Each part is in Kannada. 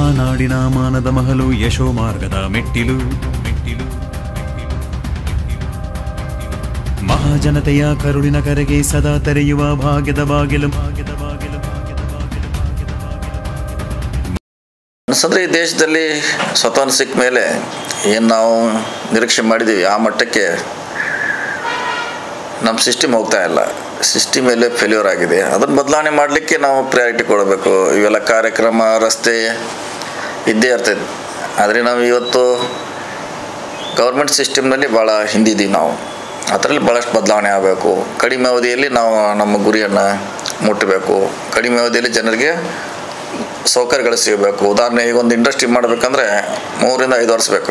ನಾಡಿನ ಮಾನದ ಮಹಲು ಯಶೋ ಮಾರ್ಗದ ಮೆಟ್ಟಿಲು ಮೆಟ್ಟಿಲು ಮಹಾಜನತೆಯ ಕರುಳಿನ ಕರೆಗೆ ಸದಾ ತೆರೆಯುವ ಭಾಗ್ಯದ ಬಾಗಿಲು ಭಾಗ್ಯದ ಬಾಗಿಲು ಭಾಗ್ಯದ ಬಾಗಿಲು ಭಾಗ್ಯದ ಬಾಗಿಲು ಅನ್ಸಂದ್ರೆ ಈ ದೇಶದಲ್ಲಿ ಸ್ವತಂತ್ರ ಸಿಕ್ಕ ಮೇಲೆ ಏನು ನಾವು ನಿರೀಕ್ಷೆ ಮಾಡಿದ್ದೀವಿ ಆ ಮಟ್ಟಕ್ಕೆ ನಮ್ಮ ಸಿಸ್ಟಮ್ ಹೋಗ್ತಾ ಇಲ್ಲ ಸಿಸ್ಟಮ್ ಮೇಲೆ ಫೇಲ್ಯೂರ್ ಆಗಿದೆ ಅದನ್ನು ಬದಲಾವಣೆ ಮಾಡಲಿಕ್ಕೆ ನಾವು ಪ್ರಯಾರಿಟಿ ಕೊಡಬೇಕು ಇವೆಲ್ಲ ಕಾರ್ಯಕ್ರಮ ರಸ್ತೆ ಇದ್ದೇ ಇರ್ತೈತೆ ಆದರೆ ನಾವು ಇವತ್ತು ಗೌರ್ಮೆಂಟ್ ಸಿಸ್ಟಮ್ನಲ್ಲಿ ಭಾಳ ಹಿಂದಿದ್ದೀವಿ ನಾವು ಅದರಲ್ಲಿ ಭಾಳಷ್ಟು ಬದಲಾವಣೆ ಆಗಬೇಕು ಕಡಿಮೆ ಅವಧಿಯಲ್ಲಿ ನಾವು ನಮ್ಮ ಗುರಿಯನ್ನು ಮುಟ್ಟಬೇಕು ಕಡಿಮೆ ಅವಧಿಯಲ್ಲಿ ಜನರಿಗೆ ಸೌಕರ್ಯಗಳು ಸಿಗಬೇಕು ಉದಾಹರಣೆ ಈಗ ಒಂದು ಇಂಡಸ್ಟ್ರಿ ಮಾಡಬೇಕಂದ್ರೆ ಮೂರಿಂದ ಐದು ವರ್ಷ ಬೇಕು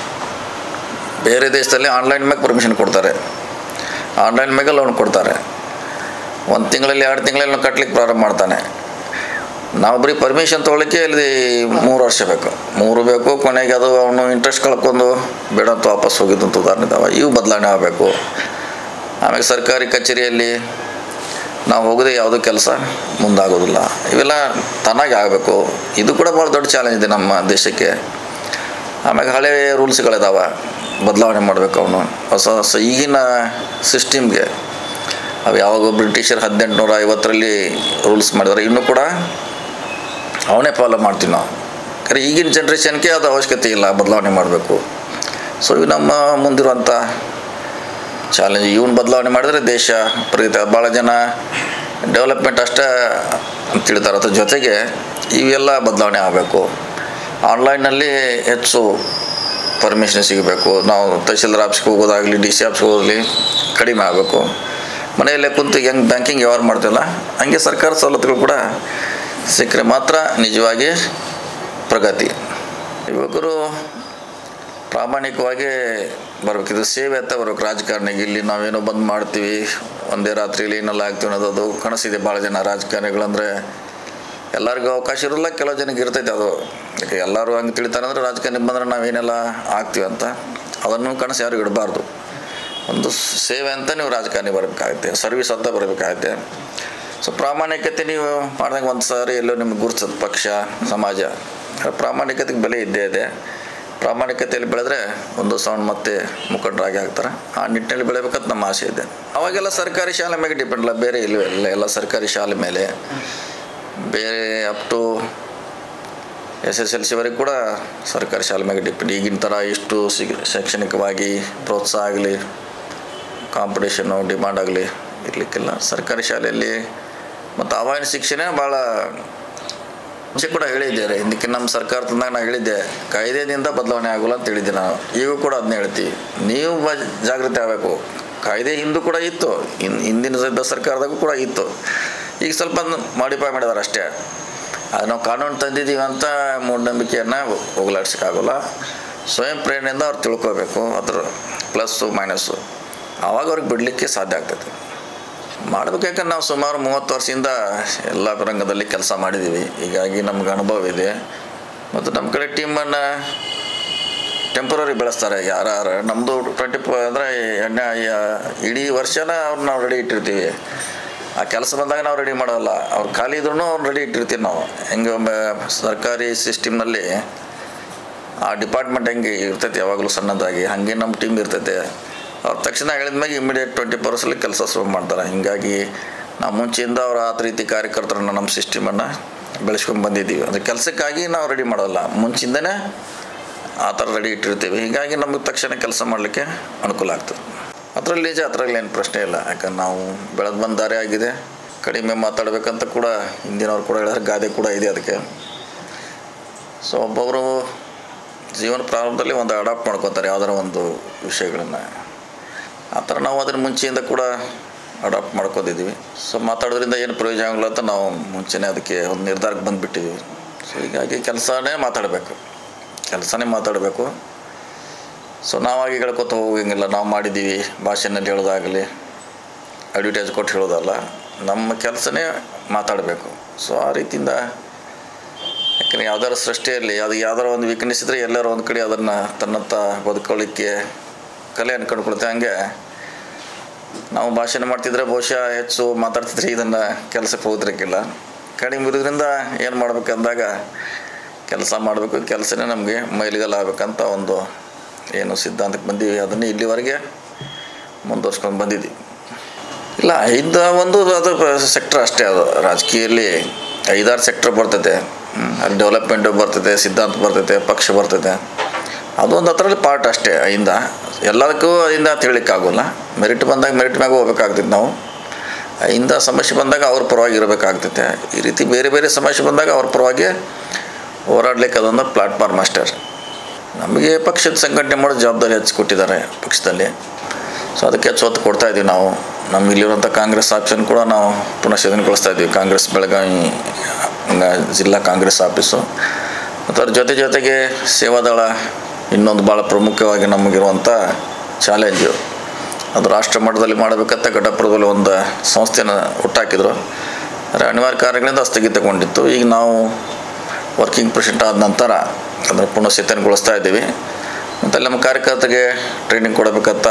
ಬೇರೆ ದೇಶದಲ್ಲಿ ಆನ್ಲೈನ್ ಮ್ಯಾಗ ಪರ್ಮಿಷನ್ ಕೊಡ್ತಾರೆ ಆನ್ಲೈನ್ ಮ್ಯಾಗ ಲೋನ್ ಕೊಡ್ತಾರೆ ಒಂದು ತಿಂಗಳಲ್ಲಿ ಎರಡು ತಿಂಗಳಲ್ಲಿ ಕಟ್ಲಿಕ್ಕೆ ಪ್ರಾರಂಭ ಮಾಡ್ತಾನೆ ನಾವು ಬರೀ ಪರ್ಮಿಷನ್ ತೊಗೊಳಿಕ್ಕೆ ಇಲ್ಲಿ ಮೂರು ವರ್ಷ ಬೇಕು ಮೂರು ಬೇಕು ಕೊನೆಗೆ ಅದು ಅವನು ಇಂಟ್ರೆಸ್ಟ್ ಕಳ್ಕೊಂಡು ಬೇಡ ಅಂತ ವಾಪಸ್ ಹೋಗಿದ್ದಂಥ ಉದಾಹರಣೆ ಇದಾವೆ ಇವು ಬದಲಾವಣೆ ಆಗಬೇಕು ಆಮೇಲೆ ಸರ್ಕಾರಿ ಕಚೇರಿಯಲ್ಲಿ ನಾವು ಹೋಗೋದೇ ಯಾವುದೋ ಕೆಲಸ ಮುಂದಾಗೋದಿಲ್ಲ ಇವೆಲ್ಲ ತನ್ನಾಗಿ ಆಗಬೇಕು ಇದು ಕೂಡ ಭಾಳ ದೊಡ್ಡ ಚಾಲೆಂಜ್ ಇದೆ ನಮ್ಮ ದೇಶಕ್ಕೆ ಆಮ್ಯಾಗ ಹಳೆ ರೂಲ್ಸ್ಗಳಿದಾವೆ ಬದಲಾವಣೆ ಮಾಡಬೇಕು ಅವನು ಹೊಸ ಹೊಸ ಈಗಿನ ಸಿಸ್ಟಮ್ಗೆ ಅವು ಯಾವಾಗ ಬ್ರಿಟಿಷರ್ ಹದಿನೆಂಟುನೂರ ಐವತ್ತರಲ್ಲಿ ರೂಲ್ಸ್ ಮಾಡಿದ್ದಾರೆ ಇನ್ನೂ ಕೂಡ ಅವನೇ ಫಾಲೋ ಮಾಡ್ತೀವಿ ನಾವು ಯಾಕಂದರೆ ಈಗಿನ ಜನ್ರೇಷನ್ಗೆ ಅದು ಅವಶ್ಯಕತೆ ಇಲ್ಲ ಬದಲಾವಣೆ ಮಾಡಬೇಕು ಸೊ ಇವು ನಮ್ಮ ಮುಂದಿರುವಂಥ ಚಾಲೆಂಜ್ ಇವನ್ ಬದಲಾವಣೆ ಮಾಡಿದ್ರೆ ದೇಶ ಪ್ರಗತಿ ಭಾಳ ಜನ ಡೆವಲಪ್ಮೆಂಟ್ ಅಷ್ಟೇ ಅಂತ ತಿಳ್ತಾರೆ ಅದ್ರ ಜೊತೆಗೆ ಇವೆಲ್ಲ ಬದಲಾವಣೆ ಆಗಬೇಕು ಆನ್ಲೈನಲ್ಲಿ ಹೆಚ್ಚು ಪರ್ಮಿಷನ್ ಸಿಗಬೇಕು ನಾವು ತಹಶೀಲ್ದಾರ್ ಆಫೀಸ್ಗೆ ಹೋಗೋದಾಗಲಿ ಡಿ ಸಿ ಆಫೀಸ್ಗೆ ಹೋಗಲಿ ಕಡಿಮೆ ಆಗಬೇಕು ಮನೆಯಲ್ಲೇ ಕುಂತು ಹೆಂಗೆ ಬ್ಯಾಂಕಿಂಗ್ ವ್ಯವಹಾರ ಮಾಡ್ತೀವಲ್ಲ ಹಂಗೆ ಸರ್ಕಾರ ಸವಲತ್ತುಗಳು ಕೂಡ ಸಿಕ್ಕರೆ ಮಾತ್ರ ನಿಜವಾಗಿ ಪ್ರಗತಿ ಯುವಕರು ಪ್ರಾಮಾಣಿಕವಾಗಿ ಬರ್ಬೇಕು ಇದು ಸೇವೆ ಅಂತ ಬರ್ಬೇಕು ರಾಜಕಾರಣಿಗೆ ಇಲ್ಲಿ ನಾವೇನೋ ಬಂದು ಮಾಡ್ತೀವಿ ಒಂದೇ ರಾತ್ರಿಯಲ್ಲಿ ಏನೆಲ್ಲ ಆಗ್ತೀವಿ ಅನ್ನೋದು ಕನಸಿದೆ ಭಾಳ ಜನ ರಾಜಕಾರಣಿಗಳಂದರೆ ಎಲ್ಲರಿಗೂ ಅವಕಾಶ ಇರೋಲ್ಲ ಕೆಲವು ಜನಕ್ಕೆ ಇರ್ತೈತೆ ಅದು ಯಾಕೆ ಎಲ್ಲರೂ ಹಂಗೆ ತಿಳಿತಾರೆ ಅಂದರೆ ರಾಜಕಾರಣಿ ಬಂದರೆ ನಾವೇನೆಲ್ಲ ಆಗ್ತೀವಿ ಅಂತ ಅದನ್ನು ಕನಸು ಯಾರಿಗೂ ಇಡಬಾರ್ದು ಒಂದು ಸೇವೆ ಅಂತ ನೀವು ರಾಜಕಾರಣಿ ಬರಬೇಕಾಗುತ್ತೆ ಸರ್ವಿಸ್ ಅಂತ ಬರಬೇಕಾಗುತ್ತೆ ಸೊ ಪ್ರಾಮಾಣಿಕತೆ ನೀವು ಮಾಡಿದಾಗ ಒಂದು ಸಾರಿ ಎಲ್ಲೋ ನಿಮ್ಗೆ ಗುರುತಿಸೋದು ಪಕ್ಷ ಸಮಾಜ ಪ್ರಾಮಾಣಿಕತೆಗೆ ಬೆಲೆ ಇದ್ದೇ ಇದೆ ಪ್ರಾಮಾಣಿಕತೆಯಲ್ಲಿ ಬೆಳೆದ್ರೆ ಒಂದು ಸೌಂಡ್ ಮತ್ತೆ ಮುಖಂಡರಾಗಿ ಆಗ್ತಾರೆ ಆ ನಿಟ್ಟಿನಲ್ಲಿ ಬೆಳಿಬೇಕಂತ ನಮ್ಮ ಆಸೆ ಇದೆ ಅವಾಗೆಲ್ಲ ಸರ್ಕಾರಿ ಶಾಲೆ ಮೇಲೆ ಡಿಪೆಂಡ್ ಅಲ್ಲ ಬೇರೆ ಇಲ್ಲವೇ ಇಲ್ಲ ಎಲ್ಲ ಸರ್ಕಾರಿ ಶಾಲೆ ಮೇಲೆ ಬೇರೆ up to S S L ಸಿವರೆಗೆ ಕೂಡ ಸರ್ಕಾರಿ ಶಾಲೆ ಮೇಲೆ ಡಿಪೆಂಡ್ ಈಗಿನ ಥರ ಇಷ್ಟು ಸಿಗ್ ಶೈಕ್ಷಣಿಕವಾಗಿ ಪ್ರೋತ್ಸಾಹ ಆಗಲಿ ಕಾಂಪಿಟೇಷನ್ನು ಡಿಮಾಂಡ್ ಆಗಲಿ ಇರಲಿಕ್ಕಿಲ್ಲ ಸರ್ಕಾರಿ ಶಾಲೆಯಲ್ಲಿ ಮತ್ತು ಆವಾಯನ ಶಿಕ್ಷಣ ಭಾಳ ಮುಂಚೆ ಕೂಡ ಹೇಳಿದ್ದಾರೆ ಹಿಂದಕ್ಕೆ ನಮ್ಮ ಸರ್ಕಾರ ತಂದಾಗ ನಾನು ಹೇಳಿದ್ದೆ ಕಾಯ್ದೆದಿಂದ ಬದಲಾವಣೆ ಆಗೋಲ್ಲ ಅಂತ ಹೇಳಿದ್ದೆ ನಾನು ಈಗ ಕೂಡ ಅದನ್ನ ಹೇಳ್ತೀವಿ ನೀವು ಬ ಜಾಗೃತಿ ಆಗಬೇಕು ಕಾಯ್ದೆ ಹಿಂದೂ ಕೂಡ ಇತ್ತು ಇನ್ ಹಿಂದಿನ ಸ- ಸರ್ಕಾರದಾಗೂ ಕೂಡ ಇತ್ತು ಈಗ ಸ್ವಲ್ಪ ಮಾಡಿಫೈ ಮಾಡಿದಾರೆ ಅಷ್ಟೇ ಅದು ನಾವು ಕಾನೂನು ತಂದಿದ್ದೀವಿ ಅಂತ ಮೂಢನಂಬಿಕೆಯನ್ನು ಹೋಗಲಾಡ್ಸೋಕ್ಕಾಗೋಲ್ಲ ಸ್ವಯಂ ಪ್ರೇರಣೆಯಿಂದ ಅವ್ರು ತಿಳ್ಕೊಬೇಕು ಅದ್ರ ಪ್ಲಸ್ಸು ಮೈನಸ್ಸು ಆವಾಗ ಅವ್ರಿಗೆ ಬಿಡಲಿಕ್ಕೆ ಸಾಧ್ಯ ಆಗ್ತೈತೆ ಮಾಡ್ಬೇಕು ಯಾಕಂದ್ರೆ ನಾವು ಸುಮಾರು ಮೂವತ್ತು ವರ್ಷದಿಂದ ಎಲ್ಲ ರಂಗದಲ್ಲಿ ಕೆಲಸ ಮಾಡಿದ್ದೀವಿ ಹೀಗಾಗಿ ನಮ್ಗೆ ಅನುಭವ ಇದೆ ಮತ್ತು ನಮ್ಮ ಕಡೆ ಟೀಮನ್ನು ಟೆಂಪ್ರರಿ ಬೆಳೆಸ್ತಾರೆ ಯಾರು ನಮ್ಮದು ಟ್ವೆಂಟಿ ಫೋ ಅಂದರೆ ಎಣ್ಣೆ ಇಡೀ ವರ್ಷನ ಅವ್ರು ನಾವು ರೆಡಿ ಇಟ್ಟಿರ್ತೀವಿ ಆ ಕೆಲಸ ಬಂದಾಗ ನಾವು ರೆಡಿ ಮಾಡೋಲ್ಲ ಅವ್ರು ಖಾಲಿ ಇದ್ರೂ ಅವ್ರು ರೆಡಿ ಇಟ್ಟಿರ್ತೀವಿ ನಾವು ಹೆಂಗೆ ಒಮ್ಮೆ ಸರ್ಕಾರಿ ಸಿಸ್ಟಮ್ನಲ್ಲಿ ಆ ಡಿಪಾರ್ಟ್ಮೆಂಟ್ ಹೆಂಗೆ ಇರ್ತೈತೆ ಯಾವಾಗಲೂ ಸಣ್ಣದಾಗಿ ಹಾಗೆ ನಮ್ಮ ಟೀಮ್ ಇರ್ತೈತೆ ಅವ್ರು ತಕ್ಷಣ ಹೇಳಿದ್ಮೇಲೆ ಇಮಿಡಿಯೇಟ್ ಟ್ವೆಂಟಿ ಪರ್ಸಲ್ಲಿ ಕೆಲಸ ಶುರು ಮಾಡ್ತಾರೆ ಹೀಗಾಗಿ ನಾವು ಮುಂಚೆಯಿಂದ ಅವ್ರು ಆ ರೀತಿ ಕಾರ್ಯಕರ್ತರನ್ನು ನಮ್ಮ ಸಿಸ್ಟಮನ್ನು ಬೆಳೆಸ್ಕೊಂಡು ಬಂದಿದ್ದೀವಿ ಅಂದರೆ ಕೆಲಸಕ್ಕಾಗಿ ನಾವು ರೆಡಿ ಮಾಡೋಲ್ಲ ಮುಂಚಿಂದನೇ ಆ ಥರ ರೆಡಿ ಇಟ್ಟಿರ್ತೀವಿ ಹೀಗಾಗಿ ನಮಗೆ ತಕ್ಷಣ ಕೆಲಸ ಮಾಡಲಿಕ್ಕೆ ಅನುಕೂಲ ಆಗ್ತದೆ ಅದರಲ್ಲಿ ನಿಜ ಅದರಲ್ಲಿ ಏನು ಪ್ರಶ್ನೆ ಇಲ್ಲ ಯಾಕಂದ್ರೆ ನಾವು ಬೆಳೆದು ಬಂದ ದಾರಿ ಆಗಿದೆ ಕಡಿಮೆ ಮಾತಾಡಬೇಕಂತ ಕೂಡ ಹಿಂದಿನವ್ರು ಕೂಡ ಹೇಳಿದ್ರೆ ಗಾದೆ ಕೂಡ ಇದೆ ಅದಕ್ಕೆ ಸೊ ಒಬ್ಬೊಬ್ಬರು ಜೀವನ ಪ್ರಾರಂಭದಲ್ಲಿ ಒಂದು ಅಡಾಪ್ಟ್ ಮಾಡ್ಕೊತಾರೆ ಯಾವ್ದಾರ ಒಂದು ವಿಷಯಗಳನ್ನು ಆ ಥರ ನಾವು ಅದರ ಮುಂಚೆಯಿಂದ ಕೂಡ ಅಡಾಪ್ಟ್ ಮಾಡ್ಕೊಂಡಿದ್ದೀವಿ ಸೊ ಮಾತಾಡೋದ್ರಿಂದ ಏನು ಪ್ರಯೋಜನ ಆಗಲ್ಲ ಅಂತ ನಾವು ಮುಂಚೆನೇ ಅದಕ್ಕೆ ಒಂದು ನಿರ್ಧಾರಕ್ಕೆ ಬಂದುಬಿಟ್ಟಿದ್ದೀವಿ ಸೊ ಹೀಗಾಗಿ ಕೆಲಸನೇ ಮಾತಾಡಬೇಕು ಕೆಲಸನೇ ಮಾತಾಡಬೇಕು ಸೊ ನಾವಾಗಿ ಹೇಳ್ಕೊತ ಹೋಗಂಗಿಲ್ಲ ನಾವು ಮಾಡಿದ್ದೀವಿ ಭಾಷೆನಲ್ಲಿ ಹೇಳೋದಾಗಲಿ ಅಡ್ವರ್ಟೈಸ್ ಕೊಟ್ಟು ಹೇಳೋದಲ್ಲ ನಮ್ಮ ಕೆಲಸನೇ ಮಾತಾಡಬೇಕು ಸೊ ಆ ರೀತಿಯಿಂದ ಯಾಕಂದರೆ ಯಾವ್ದಾರ ಸೃಷ್ಟಿಯಲ್ಲಿ ಅದು ಯಾವ್ದಾರ ಒಂದು ವೀಕ್ನೆಸ್ ಇದ್ದರೆ ಎಲ್ಲರೂ ಒಂದು ಕಡೆ ಅದನ್ನು ತನ್ನತ್ತ ಬದುಕೊಳ್ಳಿಕ್ಕೆ ಕಲೆ ಅನ್ಕೊಂಡ್ಕೊಳುತ್ತೆ ಹಂಗೆ ನಾವು ಭಾಷಣ ಮಾಡ್ತಿದ್ರೆ ಬಹುಶಃ ಹೆಚ್ಚು ಮಾತಾಡ್ತಿದ್ರೆ ಇದನ್ನು ಕೆಲಸಕ್ಕೆ ಹೋಗ್ತಿರಕ್ಕಿಲ್ಲ ಕಡಿಮೆ ಇರೋದ್ರಿಂದ ಏನು ಮಾಡ್ಬೇಕಂದಾಗ ಕೆಲಸ ಮಾಡಬೇಕು ಕೆಲಸನೇ ನಮಗೆ ಮೈಲಿಗಲ್ಲ ಆಗ್ಬೇಕಂತ ಒಂದು ಏನು ಸಿದ್ಧಾಂತಕ್ಕೆ ಬಂದೀವಿ ಅದನ್ನೇ ಇಲ್ಲಿವರೆಗೆ ಮುಂದುವರ್ಸ್ಕೊಂಡು ಬಂದಿದ್ದೀವಿ ಇಲ್ಲ ಐದು ಒಂದು ಅದು ಸೆಕ್ಟರ್ ಅಷ್ಟೇ ಅದು ರಾಜಕೀಯಲ್ಲಿ ಐದಾರು ಸೆಕ್ಟರ್ ಬರ್ತೈತೆ ಹ್ಮ್. ಅಲ್ಲಿ ಡೆವಲಪ್ಮೆಂಟು ಬರ್ತೈತೆ ಸಿದ್ಧಾಂತ ಬರ್ತೈತೆ ಪಕ್ಷ ಬರ್ತೈತೆ ಅದೊಂದು ಅದರಲ್ಲಿ ಪಾರ್ಟ್ ಅಷ್ಟೇ ಐಂದ ಎಲ್ಲದಕ್ಕೂ ಐಂದ ಅಂತ ಹೇಳಿಕ್ಕಾಗೋಲ್ಲ ಮೆರಿಟ್ ಬಂದಾಗ ಮೆರಿಟ್ ಮ್ಯಾಗ ಹೋಗ್ಬೇಕಾಗ್ತೈತೆ ನಾವು ಐಂದ ಸಮಸ್ಯೆ ಬಂದಾಗ ಅವ್ರ ಪರವಾಗಿ ಇರಬೇಕಾಗ್ತೈತೆ ಈ ರೀತಿ ಬೇರೆ ಬೇರೆ ಸಮಸ್ಯೆ ಬಂದಾಗ ಅವ್ರ ಪರವಾಗಿ ಹೋರಾಡ್ಲಿಕ್ಕೆ ಅದೊಂದು ಪ್ಲಾಟ್ಫಾರ್ಮ್ ಅಷ್ಟೇ ನಮಗೆ ಪಕ್ಷದ ಸಂಘಟನೆ ಮಾಡೋ ಜವಾಬ್ದಾರಿ ಹೆಚ್ಚು ಕೊಟ್ಟಿದ್ದಾರೆ ಪಕ್ಷದಲ್ಲಿ ಸೊ ಅದಕ್ಕೆ ಹೆಚ್ಚು ಒತ್ತು ಕೊಡ್ತಾ ಇದ್ದೀವಿ ನಾವು ನಮ್ಮ ಇಲ್ಲಿರುವಂಥ ಕಾಂಗ್ರೆಸ್ ಆಫೀಸನ್ನು ಕೂಡ ನಾವು ಪುನಃಶ್ಚೇತನಗೊಳಿಸ್ತಾ ಇದ್ದೀವಿ ಕಾಂಗ್ರೆಸ್ ಬೆಳಗಾವಿ ಆ, ಜಿಲ್ಲಾ ಕಾಂಗ್ರೆಸ್ ಆಫೀಸು ಮತ್ತು ಅದ್ರ ಜೊತೆ ಜೊತೆಗೆ ಸೇವಾದಳ ಇನ್ನೊಂದು ಭಾಳ ಪ್ರಮುಖವಾಗಿ ನಮಗಿರುವಂಥ ಚಾಲೆಂಜು ಅದು ರಾಷ್ಟ್ರ ಮಟ್ಟದಲ್ಲಿ ಮಾಡಬೇಕಂತ ಘಟಪ್ರದಲ್ಲಿ ಒಂದು ಸಂಸ್ಥೆನ ಹುಟ್ಟಾಕಿದ್ರು ಆದರೆ ಅನಿವಾರ್ಯ ಕಾರ್ಯಗಳಿಂದ ಸ್ಥಗಿತಗೊಂಡಿತ್ತು ಈಗ ನಾವು ವರ್ಕಿಂಗ್ ಪ್ರೆಸಿಡೆಂಟ್ ಆದ ನಂತರ ಅದನ್ನು ಪುನಶ್ಚೇತನಗೊಳಿಸ್ತಾ ಇದ್ದೀವಿ ಮತ್ತು ಅಲ್ಲಿ ನಮ್ಮ ಕಾರ್ಯಕರ್ತರಿಗೆ ಟ್ರೈನಿಂಗ್ ಕೊಡಬೇಕಂತ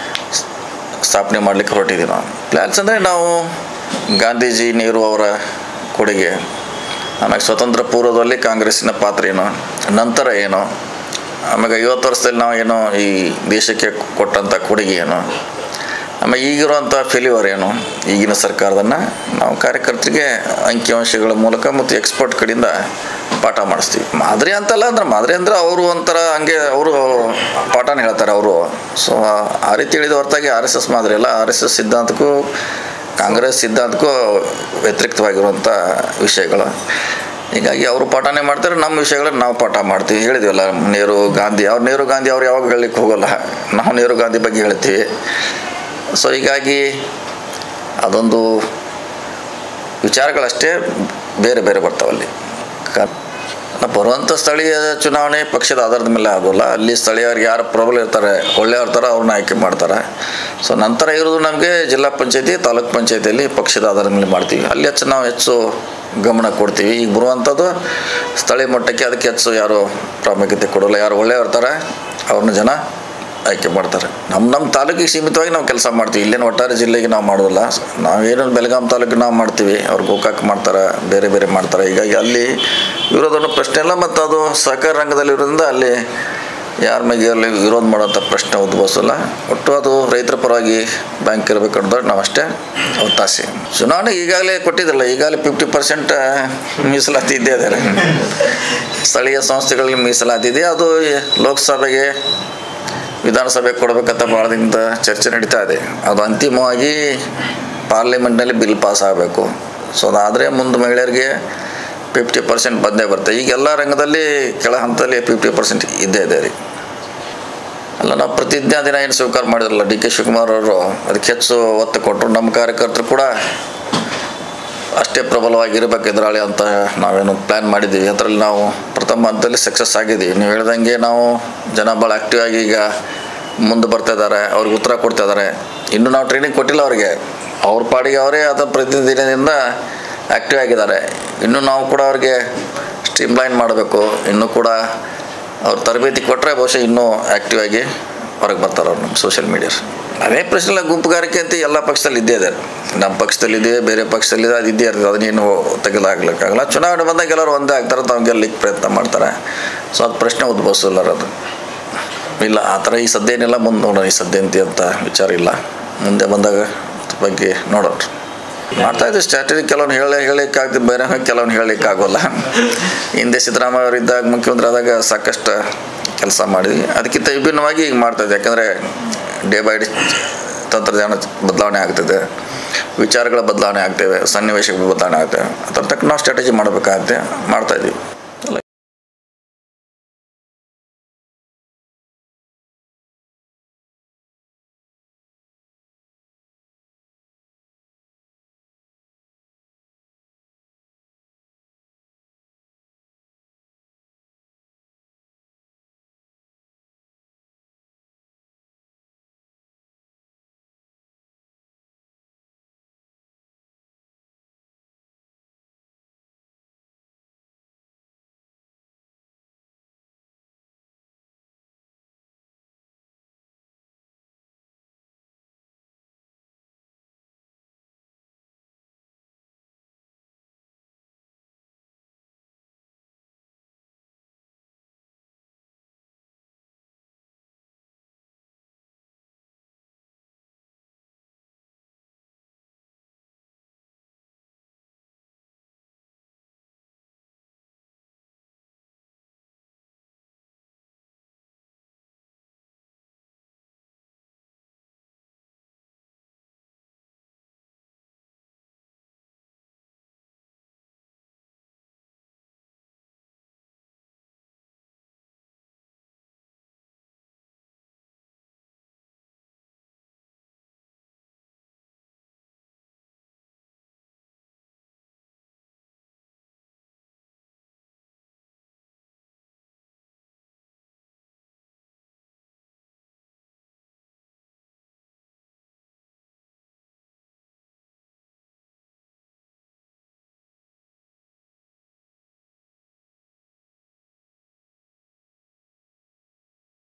ಸ್ಥಾಪನೆ ಮಾಡಲಿಕ್ಕೆ ಹೊರಟಿದ್ದೀವಿ ನಾವು ಪ್ಲ್ಯಾನ್ಸ್ ಅಂದರೆ ನಾವು ಗಾಂಧೀಜಿ ನೆಹರು ಅವರ ಕೊಡುಗೆ ಆಮೇಲೆ ಸ್ವತಂತ್ರ ಪೂರ್ವದಲ್ಲಿ ಕಾಂಗ್ರೆಸ್ಸಿನ ಪಾತ್ರ ಏನು ನಂತರ ಏನು ಆಮೇಲೆ ಐವತ್ತು ವರ್ಷದಲ್ಲಿ ನಾವು ಏನು ಈ ದೇಶಕ್ಕೆ ಕೊಟ್ಟಂಥ ಕೊಡುಗೆ ಏನು ಆಮೇಲೆ ಈಗಿರುವಂಥ ಫೇಲ್ಯೂರ್ ಏನು ಈಗಿನ ಸರ್ಕಾರದನ್ನು ನಾವು ಕಾರ್ಯಕರ್ತರಿಗೆ ಅಂಕಿಅಂಶಗಳ ಮೂಲಕ ಮತ್ತು ಎಕ್ಸ್ಪರ್ಟ್ ಕಡೆಯಿಂದ ಪಾಠ ಮಾಡಿಸ್ತೀವಿ ಮಾದರಿ ಅಂತಲ್ಲ ಅಂದ್ರೆ ಮಾದರಿ ಅಂದ್ರೆ ಅವರು ಒಂಥರ ಹಂಗೆ ಅವರು ಪಾಠನ ಹೇಳ್ತಾರೆ ಅವರು ಸೊ ಆ ರೀತಿ ಹೇಳಿದ ಹೊರತಾಗಿ ಆರ್ ಎಸ್ ಎಸ್ ಮಾದರಿ ಅಲ್ಲ ಆರ್ ಎಸ್ ಎಸ್ ಸಿದ್ಧಾಂತಕ್ಕೂ ಕಾಂಗ್ರೆಸ್ ಸಿದ್ಧಾಂತಕ್ಕೂ ವ್ಯತಿರಿಕ್ತವಾಗಿರುವಂಥ ವಿಷಯಗಳು ಹೀಗಾಗಿ ಅವರು ಪಾಠನೇ ಮಾಡ್ತಾರೆ ನಮ್ಮ ವಿಷಯಗಳನ್ನ ನಾವು ಪಾಠ ಮಾಡ್ತೀವಿ ಹೇಳಿದ್ವಲ್ಲ ನೆಹರು ಗಾಂಧಿ ಅವ್ರು ನೆಹರು ಗಾಂಧಿ ಅವ್ರು ಯಾವಾಗ ಹೇಳಲಿಕ್ಕೆ ಹೋಗೋಲ್ಲ ನಾವು ನೆಹರು ಗಾಂಧಿ ಬಗ್ಗೆ ಹೇಳ್ತೀವಿ ಸೊ ಹೀಗಾಗಿ ಅದೊಂದು ವಿಚಾರಗಳಷ್ಟೇ ಬೇರೆ ಬೇರೆ ಬರ್ತಾವಲ್ಲಿ ಕ- ಬರುವಂಥ ಸ್ಥಳೀಯ ಚುನಾವಣೆ ಪಕ್ಷದ ಆಧಾರದ ಮೇಲೆ ಆಗೋಲ್ಲ ಅಲ್ಲಿ ಸ್ಥಳೀಯರಿಗೆ ಯಾರು ಪ್ರಬಲ ಇರ್ತಾರೆ ಒಳ್ಳೆಯ ಇರ್ತಾರೆ ಅವ್ರನ್ನ ಆಯ್ಕೆ ಮಾಡ್ತಾರೆ ಸೊ ನಂತರ ಇರೋದು ನಮಗೆ ಜಿಲ್ಲಾ ಪಂಚಾಯತಿ ತಾಲೂಕ್ ಪಂಚಾಯತಿಯಲ್ಲಿ ಪಕ್ಷದ ಆಧಾರದ ಮೇಲೆ ಮಾಡ್ತೀವಿ ಅಲ್ಲಿ ಹೆಚ್ಚು ನಾವು ಹೆಚ್ಚು ಗಮನ ಕೊಡ್ತೀವಿ ಈಗ ಬರುವಂಥದ್ದು ಸ್ಥಳೀಯ ಮಟ್ಟಕ್ಕೆ ಅದಕ್ಕೆ ಹೆಚ್ಚು ಯಾರು ಪ್ರಾಮುಖ್ಯತೆ ಕೊಡೋಲ್ಲ ಯಾರು ಒಳ್ಳೆಯ ಇರ್ತಾರೆ ಅವ್ರನ್ನ ಜನ ಆಯ್ಕೆ ಮಾಡ್ತಾರೆ ನಮ್ಮ ನಮ್ಮ ತಾಲೂಕಿಗೆ ಸೀಮಿತವಾಗಿ ನಾವು ಕೆಲಸ ಮಾಡ್ತೀವಿ ಇಲ್ಲೇನು ಒಟ್ಟಾರೆ ಜಿಲ್ಲೆಗೆ ನಾವು ಮಾಡೋದಿಲ್ಲ ನಾವೇನು ಬೆಳಗಾಂ ತಾಲೂಕಿಗೆ ನಾವು ಮಾಡ್ತೀವಿ ಅವ್ರು ಗೋಕಾಕ್ ಮಾಡ್ತಾರೆ ಬೇರೆ ಬೇರೆ ಮಾಡ್ತಾರೆ ಹೀಗಾಗಿ ಅಲ್ಲಿ ವಿರೋಧನ ಪ್ರಶ್ನೆ ಇಲ್ಲ ಮತ್ತು ಅದು ಸಹಕಾರ ರಂಗದಲ್ಲಿರೋದ್ರಿಂದ ಅಲ್ಲಿ ಯಾರ ಮೇಲೆ ಅಲ್ಲಿ ವಿರೋಧ ಮಾಡೋಂಥ ಪ್ರಶ್ನೆ ಉದ್ಭವಿಸಲ್ಲ ಒಟ್ಟು ಅದು ರೈತರ ಪರವಾಗಿ ಬ್ಯಾಂಕ್ ಇರಬೇಕು ಅನ್ನೋದು ನಾವು ಅಷ್ಟೇ ಒತ್ತಾಸೆ ಚುನಾವಣೆ ಈಗಾಗಲೇ ಕೊಟ್ಟಿದ್ರಲ್ಲ ಈಗಾಗಲೇ ಫಿಫ್ಟಿ ಪರ್ಸೆಂಟ್ ಮೀಸಲಾತಿ ಇದ್ದೇ ಇದೆ ಸ್ಥಳೀಯ ಸಂಸ್ಥೆಗಳಲ್ಲಿ ಮೀಸಲಾತಿ ಇದೆ ಅದು ಲೋಕಸಭೆಗೆ ವಿಧಾನಸಭೆಗೆ ಕೊಡಬೇಕಂತ ಭಾಳ ದಿನದ ಚರ್ಚೆ ನಡೀತಾ ಇದೆ ಅದು ಅಂತಿಮವಾಗಿ ಪಾರ್ಲಿಮೆಂಟ್ನಲ್ಲಿ ಬಿಲ್ ಪಾಸ್ ಆಗಬೇಕು ಸೊ ಅದಾದರೆ ಮುಂದೆ ಮಹಿಳೆಯರಿಗೆ ಫಿಫ್ಟಿ ಪರ್ಸೆಂಟ್ ಬಂದೇ ಬರುತ್ತೆ ಈಗ ಎಲ್ಲ ರಂಗದಲ್ಲಿ ಕೆಳ ಹಂತದಲ್ಲಿ ಫಿಫ್ಟಿ ಪರ್ಸೆಂಟ್ ಇದ್ದೇ ಇದೆ ರೀ ಅಲ್ಲ ನಾವು ಪ್ರತಿಜ್ಞಾ ದಿನ ಏನು ಸ್ವೀಕಾರ ಮಾಡಿದ್ರಲ್ಲ ಡಿ ಕೆ ಶಿವಕುಮಾರ್ ಅವರು ಅದಕ್ಕೆ ಹೆಚ್ಚು ಒತ್ತು ಕೊಟ್ಟರು ನಮ್ಮ ಕಾರ್ಯಕರ್ತರು ಕೂಡ ಅಷ್ಟೇ ಪ್ರಬಲವಾಗಿರ್ಬೇಕು ಎದುರಾಳಿ ಅಂತ ನಾವೇನು ಪ್ಲ್ಯಾನ್ ಮಾಡಿದ್ದೀವಿ ಅದರಲ್ಲಿ ನಾವು ಪ್ರಥಮ ಹಂತದಲ್ಲಿ ಸಕ್ಸಸ್ ಆಗಿದ್ದೀವಿ ನೀವು ಹೇಳ್ದಂಗೆ ನಾವು ಜನ ಭಾಳ ಆ್ಯಕ್ಟಿವ್ ಆಗಿ ಈಗ ಮುಂದೆ ಬರ್ತಾ ಇದ್ದಾರೆ ಅವ್ರಿಗೆ ಉತ್ತರ ಕೊಡ್ತಾ ಇದ್ದಾರೆ ಇನ್ನೂ ನಾವು ಟ್ರೈನಿಂಗ್ ಕೊಟ್ಟಿಲ್ಲ ಅವರಿಗೆ ಅವ್ರ ಪಾಡಿಗೆ ಅವರೇ ಅದ ಪ್ರತಿದಿನದಿಂದ ಆ್ಯಕ್ಟಿವ್ ಆಗಿದ್ದಾರೆ ಇನ್ನೂ ನಾವು ಕೂಡ ಅವ್ರಿಗೆ ಸ್ಟ್ರೀಮ್ಲೈನ್ ಮಾಡಬೇಕು ಇನ್ನೂ ಕೂಡ ಅವ್ರು ತರಬೇತಿ ಕೊಟ್ಟರೆ ಬಹುಶಃ ಇನ್ನೂ ಆ್ಯಕ್ಟಿವ್ ಆಗಿ ಹೊರಗೆ ಬರ್ತಾರೆ ಅವ್ರು ನಮ್ಮ ಸೋಷಿಯಲ್ ಮೀಡಿಯಾ ಅದೇ ಪ್ರಶ್ನೆ ಗುಂಪುಗಾರಿಕೆ ಅಂತ ಎಲ್ಲ ಪಕ್ಷದಲ್ಲಿ ಇದ್ದೇ ಇದೆ ನಮ್ಮ ಪಕ್ಷದಲ್ಲಿದೆ ಬೇರೆ ಪಕ್ಷದಲ್ಲಿದೆ ಅದು ಇದ್ದೇ ಇರ್ತದೆ ಅದನ್ನೇನು ತೆಗೆದಾಗ್ಲಿಕ್ಕಾಗಲ್ಲ ಚುನಾವಣೆ ಬಂದಾಗ ಎಲ್ಲರೂ ಒಂದೇ ಆಗ್ತಾರೆ ತಾವು ಗೆಲ್ಲಕ್ಕೆ ಪ್ರಯತ್ನ ಮಾಡ್ತಾರೆ ಸೊ ಅದು ಪ್ರಶ್ನೆ ಉದ್ಭವಿಸಲ್ಲ ಅದು ಇಲ್ಲ ಆ ಥರ ಈ ಸದ್ಯ ಏನಿಲ್ಲ ಮುಂದೆ ನೋಡೋಣ ಈ ಸದ್ಯ ಅಂತಿ ಅಂತ ವಿಚಾರ ಇಲ್ಲ ಮುಂದೆ ಬಂದಾಗ ಅದ್ರ ಬಗ್ಗೆ ನೋಡೋಣ ಮಾಡ್ತಾ ಇದ್ದೀವಿ ಸ್ಟ್ರಾಟಜಿ ಕೆಲವೊಂದು ಹೇಳಿ ಹೇಳಿಕ್ಕಾಗ್ತದೆ ಬೇರೆ ಕೆಲವೊಂದು ಹೇಳಲಿಕ್ಕಾಗೋಲ್ಲ ಹಿಂದೆ ಸಿದ್ದರಾಮಯ್ಯ ಅವರು ಇದ್ದಾಗ ಮುಖ್ಯಮಂತ್ರಿ ಆದಾಗ ಸಾಕಷ್ಟು ಕೆಲಸ ಮಾಡಿದ್ವಿ ಅದಕ್ಕಿಂತ ವಿಭಿನ್ನವಾಗಿ ಈಗ ಮಾಡ್ತಾ ಇದ್ದೀವಿ ಯಾಕಂದರೆ ಡೇ ಬೈ ಡೇ ತಂತ್ರಜ್ಞಾನ ಬದಲಾವಣೆ ಆಗ್ತದೆ ವಿಚಾರಗಳ ಬದಲಾವಣೆ ಆಗ್ತವೆ ಸನ್ನಿವೇಶಗಳ ಬದಲಾವಣೆ ಆಗ್ತವೆ ಅದ್ರ ತಕ್ಕ ನಾವು ಸ್ಟ್ರಾಟಜಿ ಮಾಡಬೇಕಾಗತ್ತೆ ಮಾಡ್ತಾಯಿದ್ದೀವಿ